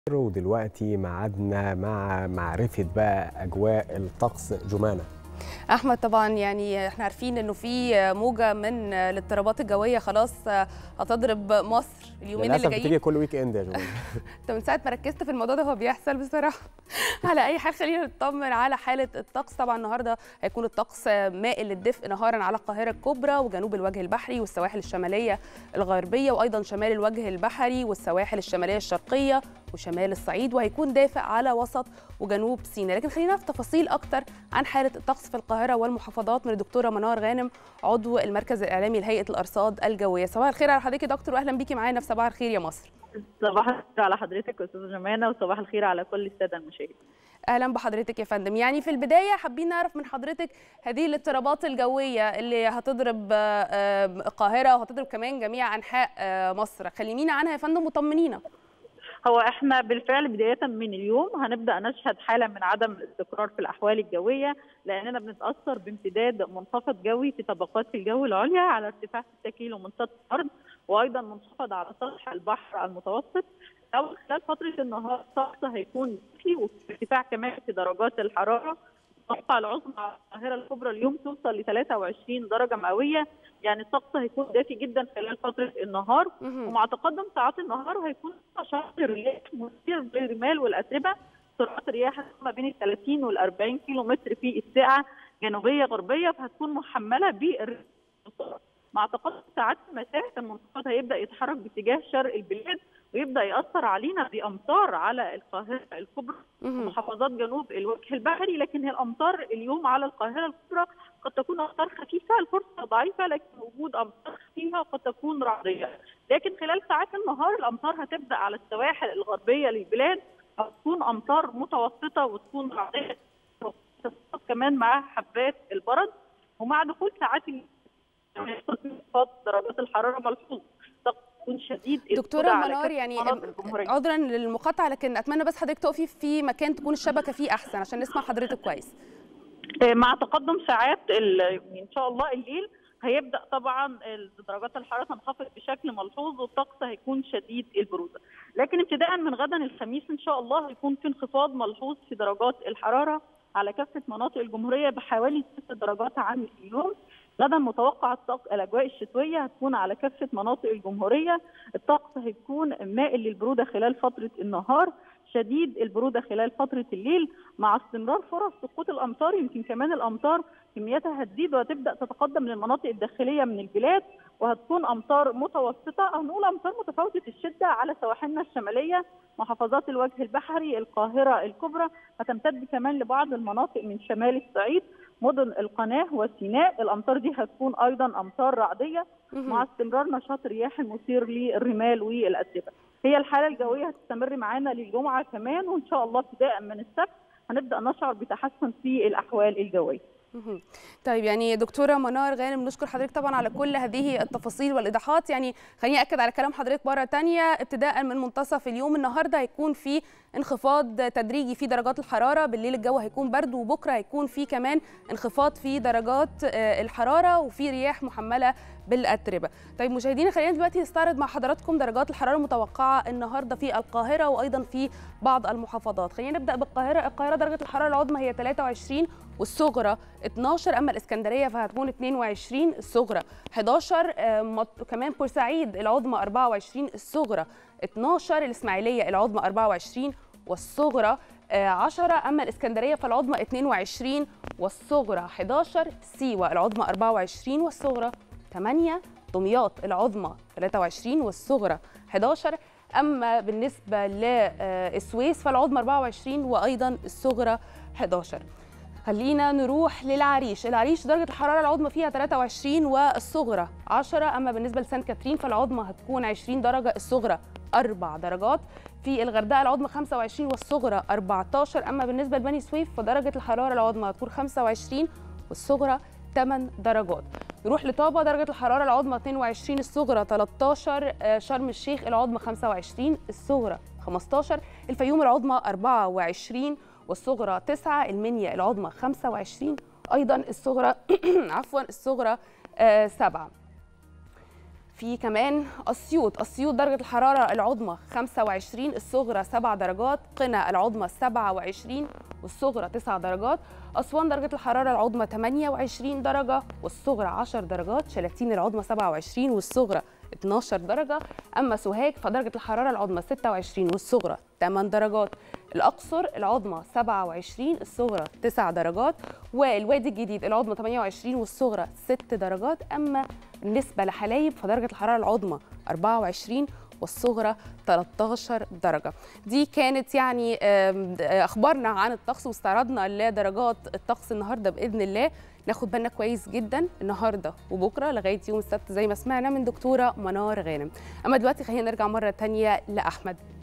ودلوقتي معادنا مع معرفة بقى أجواء الطقس جمانة احمد طبعا يعني احنا عارفين انه في موجه من الاضطرابات الجويه خلاص هتضرب مصر اليومين اللي للأسف جايين بتيجي كل ويك إند يا جماعة انت من ساعه ما ركزت في الموضوع ده هو بيحصل بصراحه على اي حال خلينا نطمن على حاله الطقس طبعا النهارده هيكون الطقس مائل للدفء نهارا على القاهره الكبرى وجنوب الوجه البحري والسواحل الشماليه الغربيه وايضا شمال الوجه البحري والسواحل الشماليه الشرقيه وشمال الصعيد وهيكون دافئ على وسط وجنوب سيناء لكن خلينا في تفاصيل اكتر عن حاله الطقس في القاهره والمحافظات من الدكتوره منار غانم عضو المركز الاعلامي لهيئه الارصاد الجويه صباح الخير على حضرتك يا دكتور واهلا بيكي معانا في صباح الخير يا مصر صباح الخير على حضرتك استاذه جمانه وصباح الخير على كل الساده المشاهدين اهلا بحضرتك يا فندم يعني في البدايه حابين نعرف من حضرتك هذه الاضطرابات الجويه اللي هتضرب آه، القاهره وهتضرب كمان جميع انحاء آه، مصر كلمينا عنها يا فندم وطمنينا هو احنا بالفعل بدايه من اليوم هنبدا نشهد حاله من عدم الاستقرار في الاحوال الجويه لاننا بنتاثر بامتداد منخفض جوي في طبقات الجو العليا على ارتفاع 6 كيلو من سطح الارض وايضا منخفض على سطح البحر المتوسط او خلال فتره النهار الطقس هيكون دافي وفي ارتفاع كمان في درجات الحراره المتوقع العظمى على القاهره الكبرى اليوم توصل ل 23 درجه مئويه يعني الطقس هيكون دافي جدا خلال فتره النهار مهم. ومع تقدم ساعات النهار هيكون نشاط الرياح مثير للرمال والاتربه سرعات الرياح ما بين ال 30 وال 40 كيلو متر في الساعه جنوبيه غربيه فهتكون محمله بالرياح مع تقدم ساعات المساء المنخفض هيبدا يتحرك باتجاه شرق البلاد ويبدا ياثر علينا بامطار على القاهره الكبرى مهم. ومحافظات جنوب الوجه البحري لكن هي الامطار اليوم على القاهره الكبرى قد تكون امطار خفيفه الفرصه ضعيفه لكن وجود امطار خفيفه قد تكون رعديه لكن خلال ساعات النهار الامطار هتبدا على السواحل الغربيه للبلاد هتكون امطار متوسطه وتكون رعديه تسقط كمان مع حبات البرد ومع دخول ساعات ال- هيحصل فيه انخفاض درجات الحراره ملحوظ طقس يكون شديد دكتوره البرودة على منار كافة يعني مناطق الجمهورية. عذرا للمقاطعه لكن اتمنى بس حضرتك تقفي في مكان تكون الشبكه فيه احسن عشان نسمع حضرتك كويس مع تقدم ساعات ال- ان شاء الله الليل هيبدا طبعا درجات الحراره تنخفض بشكل ملحوظ والطقس هيكون شديد البروده لكن ابتداء من غدا الخميس ان شاء الله هيكون في انخفاض ملحوظ في درجات الحراره على كافه مناطق الجمهوريه بحوالي 6 درجات عن اليوم غدا متوقع الطقس الاجواء الشتويه هتكون على كافه مناطق الجمهوريه الطقس هيكون مائل للبروده خلال فتره النهار شديد البروده خلال فتره الليل مع استمرار فرص سقوط الامطار يمكن كمان الامطار كمياتها هتزيد وهتبدا تتقدم للمناطق الداخليه من البلاد وهتكون امطار متوسطه او نقول امطار متفاوته الشده على سواحلنا الشماليه محافظات الوجه البحري القاهره الكبرى هتمتد كمان لبعض المناطق من شمال الصعيد مدن القناه وسيناء الامطار دي هتكون ايضا امطار رعديه مع استمرار نشاط الرياح المثير للرمال والاتربه هي الحاله الجويه هتستمر معانا للجمعه كمان وان شاء الله ابتداء من السبت هنبدا نشعر بتحسن في الاحوال الجويه مهم. طيب يعني دكتوره منار غانم نشكر حضرتك طبعا على كل هذه التفاصيل والايضاحات يعني خليني اكد على كلام حضرتك مره تانية ابتداء من منتصف اليوم النهارده هيكون في انخفاض تدريجي في درجات الحراره بالليل الجو هيكون برد وبكره هيكون في كمان انخفاض في درجات آه، الحراره وفي رياح محمله بالاتربه طيب مشاهدينا خلينا دلوقتي نستعرض مع حضراتكم درجات الحراره المتوقعه النهارده في القاهره وايضا في بعض المحافظات خلينا نبدا بالقاهره القاهره درجه الحراره العظمى هي 23 والصغرى 12 اما الاسكندريه فهتكون 22 الصغرى 11 آه، مط- كمان بورسعيد العظمى 24 الصغرى 12 الاسماعيليه العظمى 24 والصغرى آه، 10 اما الاسكندريه فالعظمى 22 والصغرى 11 سيوه العظمى 24 والصغرى 8 دمياط العظمى 23 والصغرى 11 اما بالنسبه للسويس فالعظمى 24 وايضا الصغرى 11 خلينا نروح للعريش العريش درجة الحرارة العظمى فيها 23 والصغرى 10 أما بالنسبة لسان كاترين فالعظمى هتكون 20 درجة الصغرى 4 درجات في الغردقة العظمى 25 والصغرى 14 أما بالنسبة لبني سويف فدرجة الحرارة العظمى هتكون 25 والصغرى 8 درجات نروح لطابة درجة الحرارة العظمى 22 الصغرى 13 آه، شرم الشيخ العظمى 25 الصغرى 15 الفيوم العظمى 24 والصغرى 9 المنيا العظمى 25 ايضا الصغرى عفوا الصغرى 7 في كمان اسيوط اسيوط درجه الحراره العظمى 25 الصغرى 7 درجات قنا العظمى 27 والصغرى 9 درجات اسوان درجه الحراره العظمى 28 درجه والصغرى 10 درجات شلاتين العظمى 27 والصغرى 12 درجه اما سوهاج فدرجه الحراره العظمى 26 والصغرى 8 درجات الاقصر العظمى 27 الصغرى 9 درجات والوادي الجديد العظمى 28 والصغرى 6 درجات اما بالنسبه لحلايب فدرجه الحراره العظمى 24 والصغرى 13 درجة دي كانت يعني أخبارنا عن الطقس واستعرضنا لدرجات الطقس النهاردة بإذن الله ناخد بالنا كويس جدا النهاردة وبكرة لغاية يوم السبت زي ما سمعنا من دكتورة منار غانم أما دلوقتي خلينا نرجع مرة تانية لأحمد